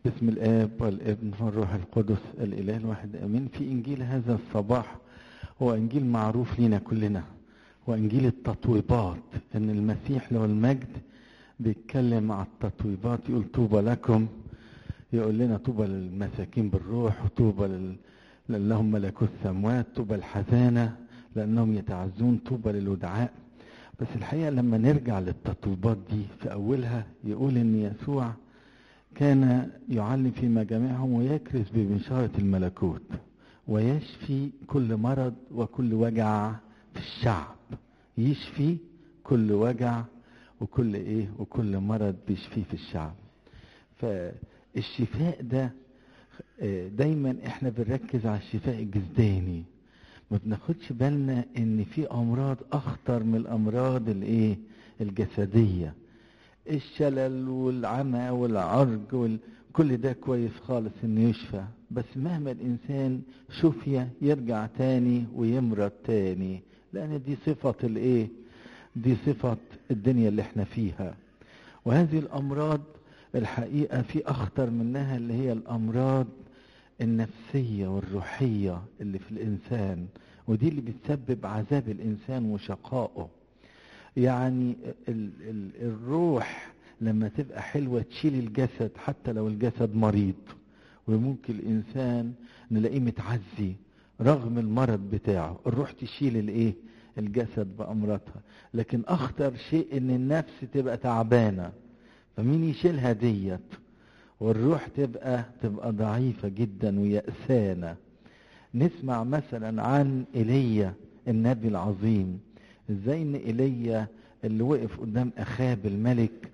باسم الآب والابن والروح القدس الإله الواحد آمين في إنجيل هذا الصباح هو إنجيل معروف لنا كلنا هو إنجيل التطويبات إن المسيح له المجد بيتكلم على التطويبات يقول طوبى لكم يقول لنا طوبى للمساكين بالروح وطوبى لل... لهم ملكوت السموات طوبى الحزانة لأنهم يتعزون طوبى للودعاء بس الحقيقة لما نرجع للتطويبات دي في أولها يقول إن يسوع كان يعلم في مجامعهم ويكرز ببشارة الملكوت ويشفي كل مرض وكل وجع في الشعب يشفي كل وجع وكل ايه وكل مرض بيشفيه في الشعب فالشفاء ده دايما احنا بنركز على الشفاء الجسداني ما بناخدش بالنا ان في امراض اخطر من الامراض الايه الجسديه الشلل والعمى والعرج وال... كل ده كويس خالص انه يشفى بس مهما الانسان شفي يرجع تاني ويمرض تاني لان دي صفة الايه دي صفة الدنيا اللي احنا فيها وهذه الامراض الحقيقة في اخطر منها اللي هي الامراض النفسية والروحية اللي في الانسان ودي اللي بتسبب عذاب الانسان وشقائه يعني ال ال الروح لما تبقى حلوة تشيل الجسد حتى لو الجسد مريض وممكن الإنسان نلاقيه متعزي رغم المرض بتاعه الروح تشيل الايه الجسد بأمراضها لكن أخطر شيء إن النفس تبقى تعبانة فمين يشيلها ديت والروح تبقى تبقى ضعيفة جدا ويأسانة نسمع مثلا عن إيليا النبي العظيم ازاي ان ايليا اللي وقف قدام اخاب الملك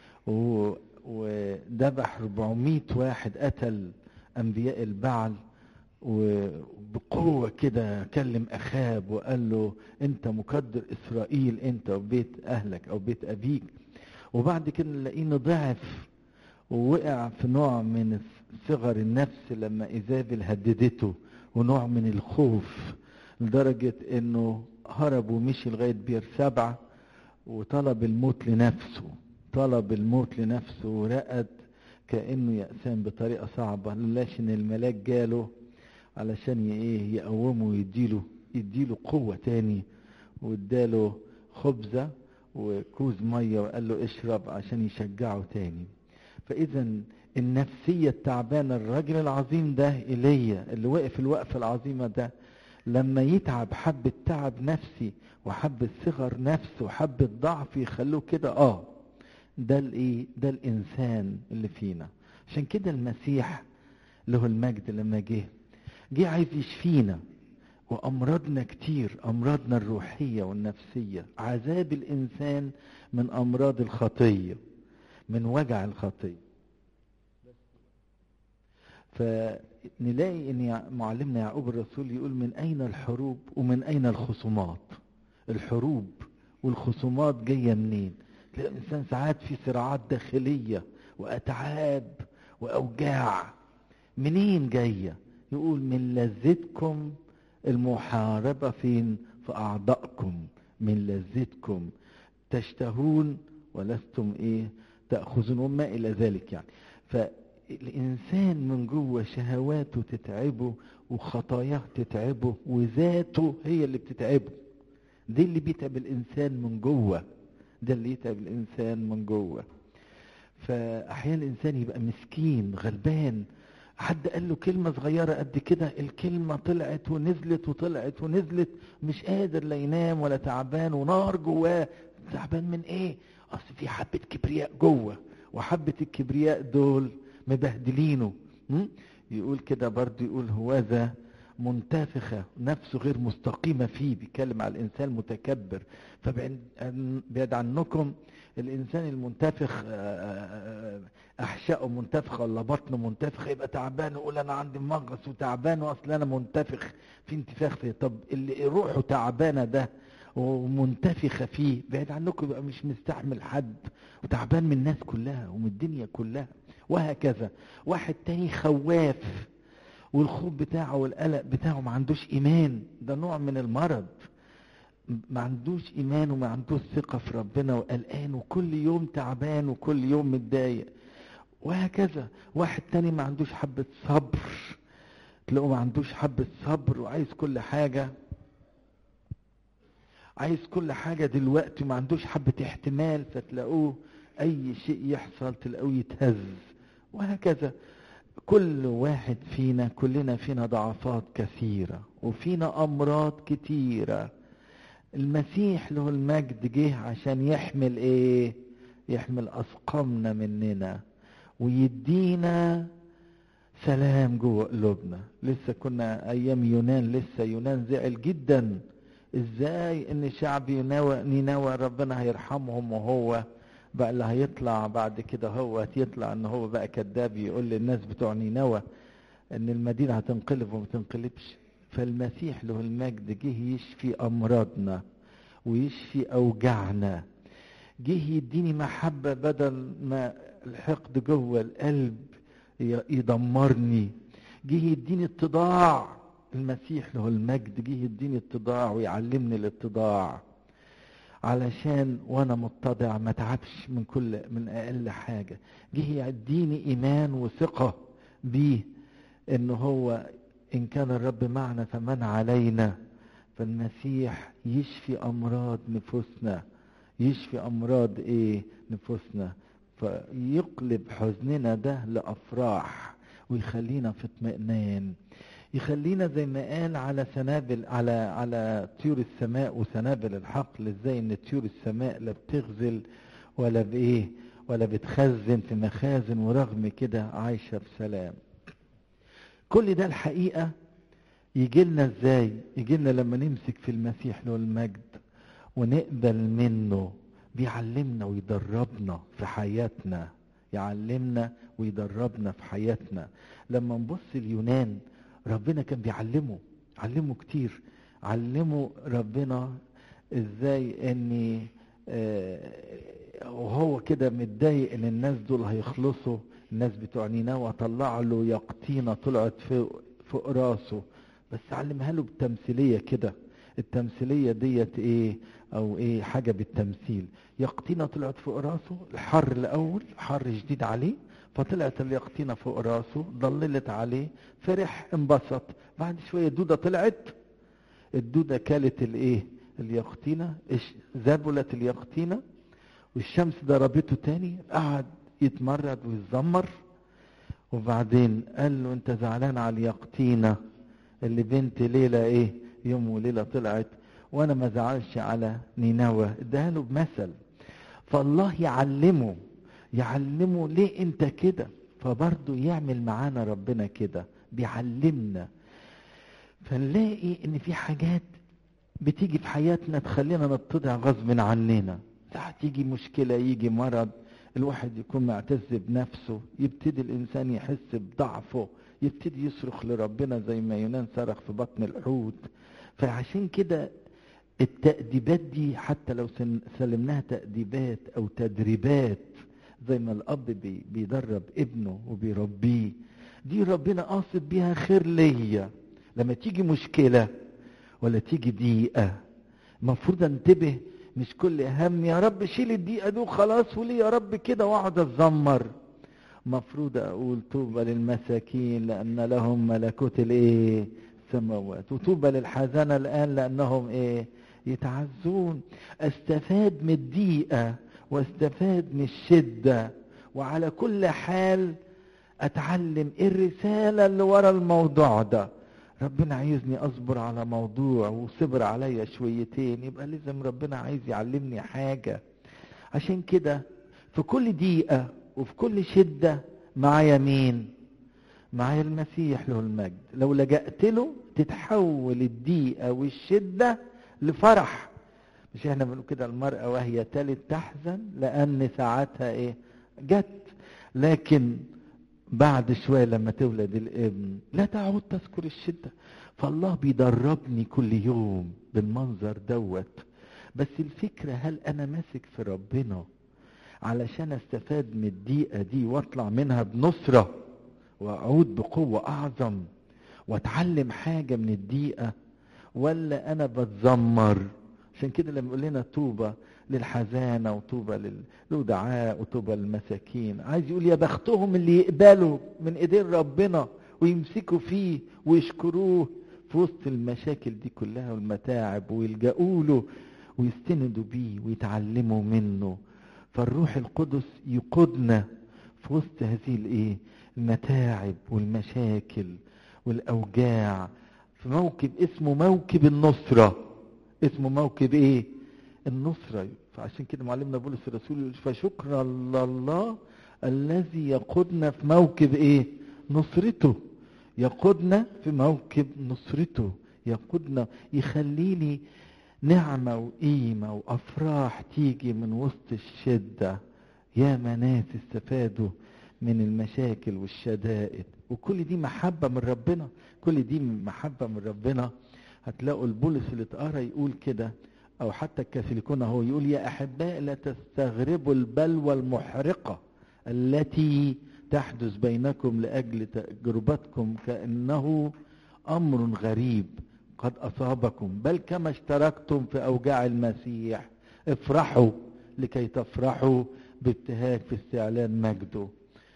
وذبح 400 واحد قتل انبياء البعل وبقوة كده كلم اخاب وقال له انت مقدر اسرائيل انت وبيت اهلك او بيت ابيك وبعد كده نلاقيه ضعف ووقع في نوع من صغر النفس لما ايزابل هددته ونوع من الخوف لدرجة انه هرب ومشي لغاية بير سبعة وطلب الموت لنفسه طلب الموت لنفسه ورقد كأنه يأسان بطريقة صعبة للاش ان الملاك جاله علشان ايه يقومه ويديله يديله قوة تاني واداله خبزة وكوز مية وقال له اشرب عشان يشجعه تاني فاذا النفسية التعبانة الراجل العظيم ده ايليا اللي وقف الوقفة العظيمة ده لما يتعب حبة تعب نفسي وحبة صغر نفس وحبة ضعف يخلوه كده اه ده الايه ده الانسان اللي فينا عشان كده المسيح له المجد لما جه جه عايز يشفينا وامراضنا كتير امراضنا الروحية والنفسية عذاب الانسان من امراض الخطية من وجع الخطية فنلاقي ان معلمنا يعقوب الرسول يقول من اين الحروب ومن اين الخصومات الحروب والخصومات جايه منين تلاقي الانسان ساعات في صراعات داخليه واتعاب واوجاع منين جايه يقول من لذتكم المحاربه فين في اعضائكم من لذتكم تشتهون ولستم ايه تاخذون وما الى ذلك يعني ف الإنسان من جوه شهواته تتعبه وخطاياه تتعبه وذاته هي اللي بتتعبه دي اللي بيتعب الإنسان من جوه ده اللي يتعب الإنسان من جوه فأحيانا الإنسان يبقى مسكين غلبان حد قال له كلمة صغيرة قد كده الكلمة طلعت ونزلت وطلعت ونزلت مش قادر لا ينام ولا تعبان ونار جواه تعبان من ايه اصل في حبة كبرياء جوه وحبة الكبرياء دول مبهدلينه يقول كده برضه يقول هوذا منتفخة نفسه غير مستقيمة فيه بيتكلم على الإنسان المتكبر فبعد عنكم الإنسان المنتفخ أحشائه منتفخة ولا بطنه منتفخ يبقى تعبان يقول أنا عندي مغص وتعبان وأصل أنا منتفخ في انتفاخ فيه طب اللي روحه تعبانة ده ومنتفخة فيه بعيد عنكم يبقى مش مستحمل حد وتعبان من الناس كلها ومن الدنيا كلها وهكذا واحد تاني خواف والخوف بتاعه والقلق بتاعه ما عندوش ايمان ده نوع من المرض ما عندوش ايمان وما عندوش ثقة في ربنا وقلقان وكل يوم تعبان وكل يوم متضايق وهكذا واحد تاني ما عندوش حبة صبر تلاقوا ما عندوش حبة صبر وعايز كل حاجة عايز كل حاجة دلوقتي وما عندوش حبة احتمال فتلاقوه اي شيء يحصل تلاقوه يتهز وهكذا كل واحد فينا كلنا فينا ضعفات كثيرة وفينا امراض كتيرة المسيح له المجد جه عشان يحمل ايه يحمل اسقامنا مننا ويدينا سلام جوه قلوبنا لسه كنا ايام يونان لسه يونان زعل جدا ازاي ان شعب يناوى نينوى ربنا هيرحمهم وهو بقى اللي هيطلع بعد كده هو يطلع ان هو بقى كذاب يقول للناس بتوع نينوى ان المدينة هتنقلب وما تنقلبش فالمسيح له المجد جه يشفي امراضنا ويشفي اوجاعنا جه يديني محبة بدل ما الحقد جوه القلب يدمرني جه يديني اتضاع المسيح له المجد جه يديني اتضاع ويعلمني الاتضاع علشان وانا متضع ما تعبش من كل من اقل حاجة جه يديني ايمان وثقة بيه ان هو ان كان الرب معنا فمن علينا فالمسيح يشفي امراض نفوسنا يشفي امراض ايه نفوسنا فيقلب حزننا ده لافراح ويخلينا في اطمئنان يخلينا زي ما قال على سنابل على على طيور السماء وسنابل الحقل ازاي ان طيور السماء لا بتغزل ولا بايه ولا بتخزن في مخازن ورغم كده عايشه بسلام كل ده الحقيقه يجي لنا ازاي يجي لنا لما نمسك في المسيح له المجد ونقبل منه بيعلمنا ويدربنا في حياتنا يعلمنا ويدربنا في حياتنا لما نبص اليونان ربنا كان بيعلمه علمه كتير علمه ربنا ازاي اني آه وهو كده متضايق ان الناس دول هيخلصوا الناس بتوع نينوى طلع له يقطينه طلعت فوق فوق راسه بس علمها له بتمثيليه كده التمثيليه ديت ايه او ايه حاجه بالتمثيل يقطينه طلعت فوق راسه الحر الاول حر شديد عليه فطلعت اليقطينة فوق راسه ضللت عليه فرح انبسط بعد شوية دودة طلعت الدودة كالت الايه اليقطينة ذبلت اليقطينة والشمس ضربته تاني قعد يتمرد ويتذمر وبعدين قال له انت زعلان على اليقطينة اللي بنت ليلة ايه يوم وليلة طلعت وانا ما زعلش على نينوى اداها له بمثل فالله يعلمه يعلمه ليه انت كده فبرضه يعمل معانا ربنا كده بيعلمنا فنلاقي ان في حاجات بتيجي في حياتنا تخلينا نتضع غصب عننا ساعات تيجي مشكلة يجي مرض الواحد يكون معتز بنفسه يبتدي الانسان يحس بضعفه يبتدي يصرخ لربنا زي ما يونان صرخ في بطن الحوت فعشان كده التأديبات دي حتى لو سلمناها تأديبات او تدريبات زي ما الاب بي بيدرب ابنه وبيربيه دي ربنا قاصد بيها خير ليا لما تيجي مشكله ولا تيجي ضيقه المفروض انتبه مش كل هم يا رب شيل الضيقه دي وخلاص وليه يا رب كده واقعد اتذمر مفروض اقول طوبى للمساكين لان لهم ملكوت الايه السماوات وطوبى للحزانه الان لانهم ايه يتعزون استفاد من الضيقه واستفاد من الشدة وعلى كل حال اتعلم الرسالة اللي ورا الموضوع ده ربنا عايزني اصبر على موضوع وصبر عليا شويتين يبقى لازم ربنا عايز يعلمني حاجة عشان كده في كل دقيقة وفي كل شدة معايا مين معايا المسيح له المجد لو لجأت له تتحول الضيقة والشدة لفرح مش احنا بنقول كده المرأة وهي تلد تحزن لأن ساعتها ايه جت لكن بعد شوية لما تولد الابن لا تعود تذكر الشدة فالله بيدربني كل يوم بالمنظر دوت بس الفكرة هل أنا ماسك في ربنا علشان استفاد من الضيقة دي واطلع منها بنصرة واعود بقوة اعظم واتعلم حاجة من الضيقة ولا انا بتذمر عشان كده لما يقول لنا طوبى للحزانة وطوبى للودعاء وطوبى للمساكين عايز يقول يا بختهم اللي يقبلوا من ايدين ربنا ويمسكوا فيه ويشكروه في وسط المشاكل دي كلها والمتاعب ويلجأوا له ويستندوا بيه ويتعلموا منه فالروح القدس يقودنا في وسط هذه الايه المتاعب والمشاكل والاوجاع في موكب اسمه موكب النصرة اسمه موكب ايه النصرة فعشان كده معلمنا بولس الرسول فشكرا لله الذي يقودنا في موكب ايه نصرته يقودنا في موكب نصرته يقودنا يخليني نعمة وقيمة وأفراح تيجي من وسط الشدة يا ناس استفادوا من المشاكل والشدائد وكل دي محبة من ربنا كل دي محبة من ربنا هتلاقوا البولس اللي اتقرا يقول كده او حتى الكاثوليكون هو يقول يا احباء لا تستغربوا البلوى المحرقة التي تحدث بينكم لاجل تجربتكم كانه امر غريب قد اصابكم بل كما اشتركتم في اوجاع المسيح افرحوا لكي تفرحوا بابتهاج في استعلان مجده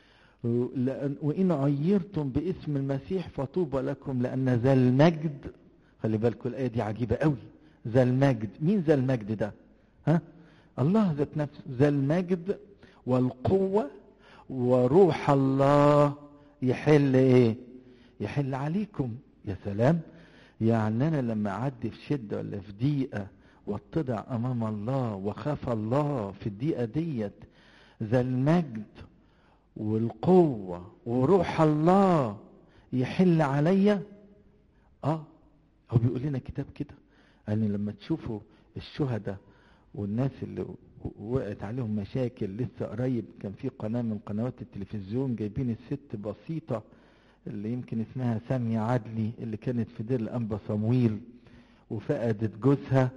وإن عيرتم باسم المسيح فطوبى لكم لأن ذا المجد خلي بالكم الآية دي عجيبة قوي ذا المجد مين ذا المجد ده ها الله ذات نفسه ذا المجد والقوة وروح الله يحل ايه يحل عليكم يا سلام يعني انا لما اعدي في شدة ولا في ضيقة واتضع امام الله وخاف الله في الضيقة ديت ذا المجد والقوة وروح الله يحل عليا اه هو بيقول لنا كتاب كده يعني لما تشوفوا الشهداء والناس اللي وقعت عليهم مشاكل لسه قريب كان في قناة من قنوات التلفزيون جايبين الست بسيطة اللي يمكن اسمها سامية عدلي اللي كانت في دير الأنبا صمويل وفقدت جوزها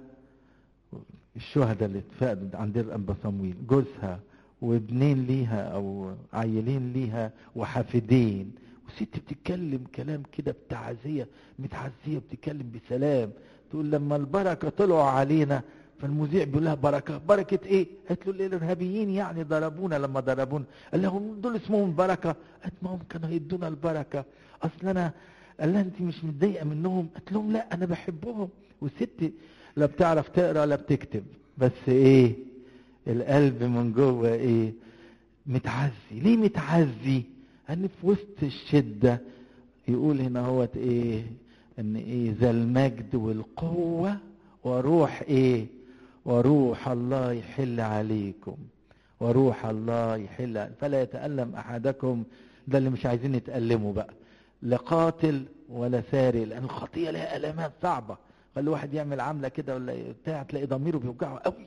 الشهداء اللي اتفقدت عند دير الأنبا صمويل جوزها وابنين ليها او عيلين ليها وحافدين وست بتتكلم كلام كده بتعزية متعزية بتتكلم بسلام تقول لما البركة طلعوا علينا فالمذيع بيقول لها بركة بركة ايه قالت له الارهابيين يعني ضربونا لما ضربونا قال لهم دول اسمهم بركة قالت ما هم كانوا هيدونا البركة اصل انا قال لها انت مش متضايقة منهم قالت لهم لا انا بحبهم والست لا بتعرف تقرا لا بتكتب بس ايه القلب من جوه ايه متعزي ليه متعزي ان في وسط الشدة يقول هنا هوت ايه ان ايه ذا المجد والقوة وروح ايه وروح الله يحل عليكم وروح الله يحل فلا يتألم احدكم ده اللي مش عايزين يتألموا بقى لا قاتل ولا سارق لان الخطية لها الامات صعبة خلي واحد يعمل عملة كده ولا بتاع تلاقي ضميره بيوجعه قوي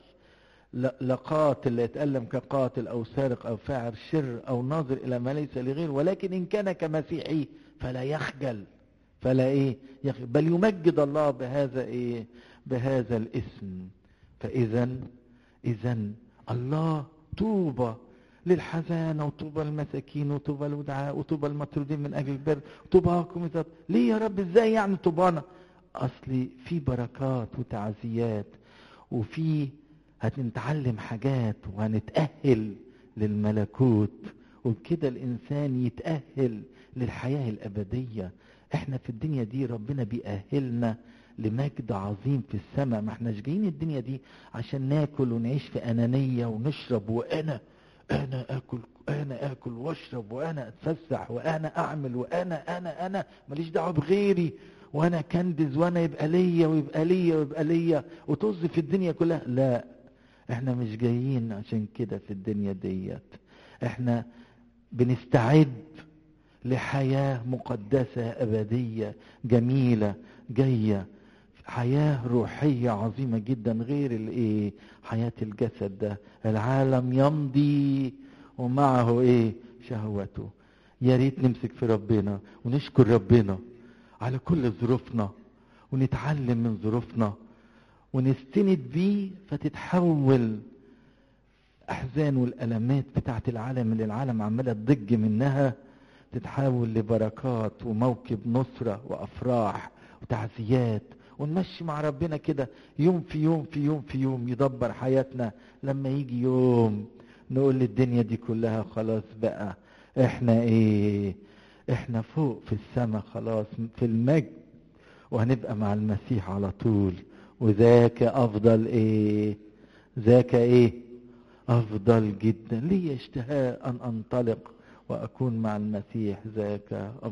لا قاتل يتألم كقاتل أو سارق أو فاعل شر أو ناظر إلى ما ليس لغير ولكن إن كان كمسيحي فلا يخجل فلا إيه يخجل بل يمجد الله بهذا إيه بهذا الاسم فإذا إذا الله طوبى للحزانة وطوبى المساكين وطوبى الودعاء وطوبى المطرودين من أجل البر طوباكم ليه يا رب إزاي يعني طوبانا أصلي في بركات وتعزيات وفي هنتعلم حاجات وهنتأهل للملكوت وبكده الإنسان يتأهل للحياة الأبدية احنا في الدنيا دي ربنا بيأهلنا لمجد عظيم في السماء ما احناش جايين الدنيا دي عشان ناكل ونعيش في أنانية ونشرب وأنا أنا آكل أنا آكل وأشرب وأنا أتفسح وأنا أعمل وأنا أنا أنا ماليش دعوة بغيري وأنا كندز وأنا يبقى ليا ويبقى ليا ويبقى ليا وطز في الدنيا كلها لا احنا مش جايين عشان كده في الدنيا ديت احنا بنستعد لحياة مقدسة أبدية جميلة جاية حياة روحية عظيمة جدا غير الايه حياة الجسد ده العالم يمضي ومعه ايه شهوته يا ريت نمسك في ربنا ونشكر ربنا على كل ظروفنا ونتعلم من ظروفنا ونستند بيه فتتحول احزان والالمات بتاعت العالم اللي العالم عماله تضج منها تتحول لبركات وموكب نصره وافراح وتعزيات ونمشي مع ربنا كده يوم في يوم في يوم في يوم يدبر حياتنا لما يجي يوم نقول للدنيا دي كلها خلاص بقى احنا ايه احنا فوق في السماء خلاص في المجد وهنبقى مع المسيح على طول وذاك افضل ايه ذاك ايه افضل جدا لي اشتهاء ان انطلق واكون مع المسيح ذاك